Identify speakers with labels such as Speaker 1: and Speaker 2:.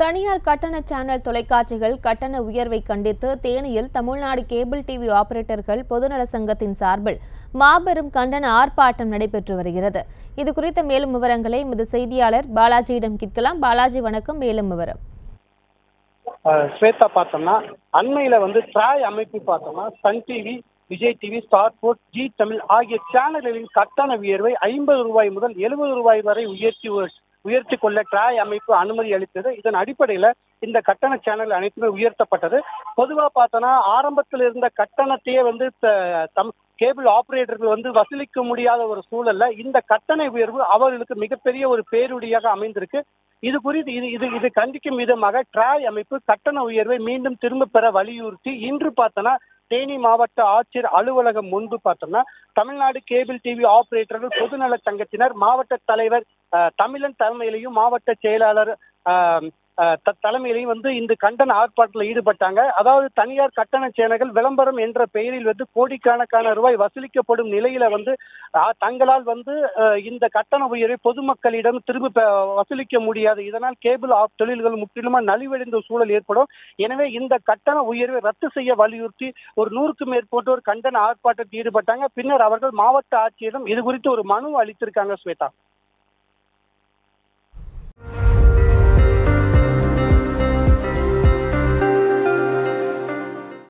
Speaker 1: தனியார் கட்டண சேனல் தொலைக்காட்சிகள் கட்டண உயர்வை கண்டித்து தேனியில் தமிழ்நாடு கேபிள் டிவி ஆபரேட்டர்கள் பொதுநல சங்கத்தின் சார்பில் மாபெரும் கண்டன ஆர்ப்பாட்டம் நடைபெற்று வருகிறது இது குறித்த மேலும் விவரங்களை எமது செய்தியாளர் பாலாஜியிடம் கேட்கலாம் பாலாஜி வணக்கம் மேலும் விவரம்
Speaker 2: அஹ் ஸ்வேதா பார்த்தோம்னா அண்மையில வந்து ட்ராய் அமைப்பு பார்த்தோம்னா Sun TV Vijay TV Star Sports Zee Tamil ஆகிய சேனல்களின் கட்டண உயர்வை ஐம்பது ரூபாய் முதல் எழுபது ரூபாய் வரை உயர்த்தி உயர்த்தி கொள்ள ட்ராய் அமைப்பு அனுமதி அளித்தது இதன் அடிப்படையில் இந்த கட்டண சேனல் அனைத்துமே உயர்த்தப்பட்டது பொதுவாக பார்த்தோன்னா ஆரம்பத்தில் இருந்த கட்டணத்தையே வந்து த- தம் கேபிள் ஆபரேட்டர்கள் வந்து வசூலிக்க முடியாத ஒரு சூழல்ல இந்த கட்டண உயர்வு அவர்களுக்கு மிகப்பெரிய ஒரு பேருடியாக அமைந்திருக்கு இது குறித்து இது இது இது கண்டிக்கும் விதமாக ட்ராய் அமைப்பு கட்டண உயர்வை மீண்டும் திரும்ப பெற வலியுறுத்தி இன்று பார்த்தோன்னா தேனி மாவட்ட ஆட்சியர் அலுவலகம் முன்பு பார்த்தோம்னா தமிழ்நாடு கேபிள் டிவி ஆபரேட்டர்கள் பொதுநல சங்கத்தினர் மாவட்ட தலைவர் அஹ், தமிழன் தலைமையிலையும் மாவட்ட செயலாளர் அஹ், அஹ், த- தலைமையிலையும் வந்து இந்த கண்டன ஆர்ப்பாட்டத்தில் ஈடுபட்டாங்க அதாவது தனியார் கட்டண சேனல்கள் விளம்பரம் என்ற பெயரில் வந்து கோடிக்கணக்கான ரூபாய் வசூலிக்கப்படும் நிலையில வந்து அஹ், தங்களால் வந்து அஹ், இந்த கட்டண உயர்வை பொதுமக்களிடம் திரும்ப பெ- வசூலிக்க முடியாது இதனால் கேபிள் ஆப் தொழில்கள் முற்றிலுமா நலிவடைந்த சூழல் ஏற்படும் எனவே இந்த கட்டண உயர்வை ரத்து செய்ய வலியுறுத்தி ஒரு நூறுக்கும் மேற்பட்டோர் கண்டன ஆர்ப்பாட்டத்தில் ஈடுபட்டாங்க பின்னர் அவர்கள் மாவட்ட ஆட்சியரிடம் இது குறித்து ஒரு மனு அளித்திருக்காங்க ஸ்வேதா